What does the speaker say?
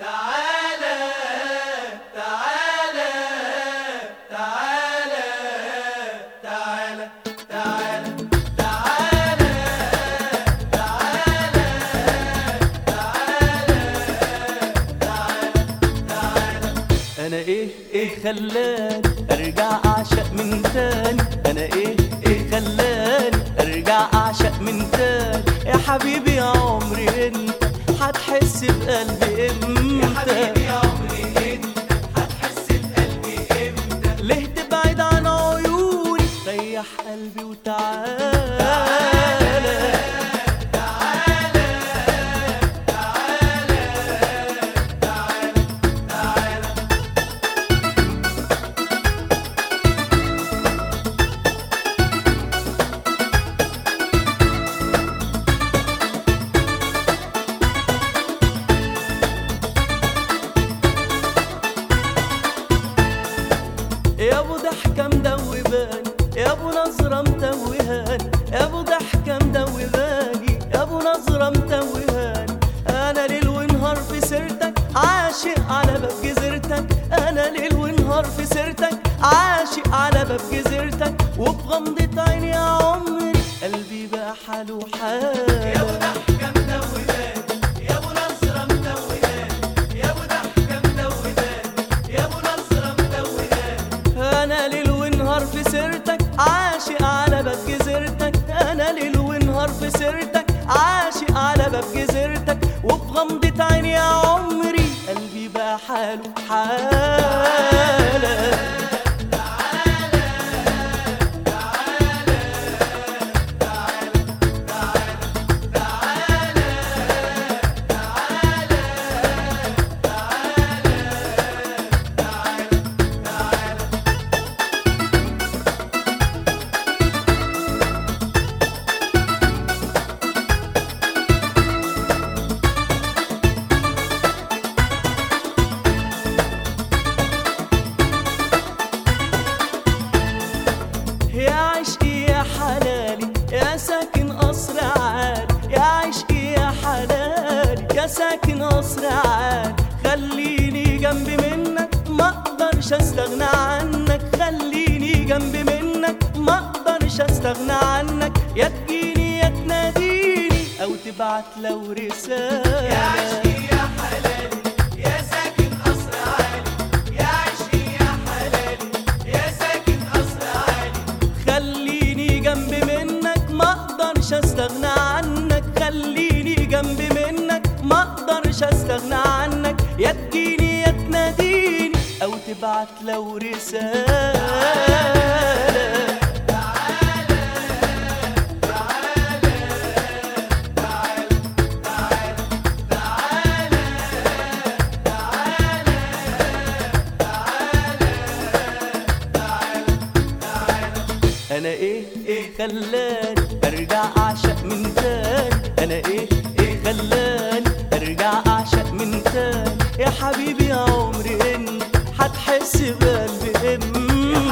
تعالى تعالى تعالى تعالى تعالى تعالى انا ايه ايه خلاني ارجع اعشق من تاني انا ايه ايه خلاني ارجع اعشق من تاني يا حبيبي يا عمري انت هتحس بقلبي امتى حبيبي يا عمري انت هتحس بقلبي امتى ليه تبعد عن عيوني ريح قلبي وتعالى يا ابو ضحكه مدوباني يا ابو نظره متوهاني يا ابو ضحكه مدوباني يا ابو نظره متوهاني انا ليل ونهار في سيرتك عاشق على باب جزيرتك انا ليل ونهار في سيرتك عاشق على باب جزيرتك وبغمضة عيني يا عمري قلبي بقى حاله يا ابو حالك ضحكه مدوباني يا ابو نظره مدوباني يا ابو ضحكه مدوباني يا ابو نظره مدوباني انا ليل ونهار في سيرتك عاشق على باب جزيرتك انا ليل ونهار في سيرتك عاشق على باب جزيرتك وبغمضة عيني يا عمري قلبي بقى حاله حالك يا عشقي يا حلالي يا ساكن قصر عالي يا عشقي يا حلالي يا ساكن قصر عالي خليني جنبي منك ما اقدرش استغنى عنك خليني جنبي منك ما اقدرش استغنى عنك يا تجيني يا تناديني او تبعت لو يا رسالة عشقي يا حلالي يا ساكن قصر عالي يا عشقي يا حلالي يا ساكن قصر عالي خليني جنبي منك ما اقدرش استغنى عنك خليني جنبي منك ما اقدرش استغنى عنك يا تجيني يا تناديني او تبعت لو رسالة انا ايه ايه خلاني ارجع اعشق من تاني انا ايه ايه خلاني ارجع اعشق من تاني يا حبيبي يا عمري انت هتحس بقلبي امتى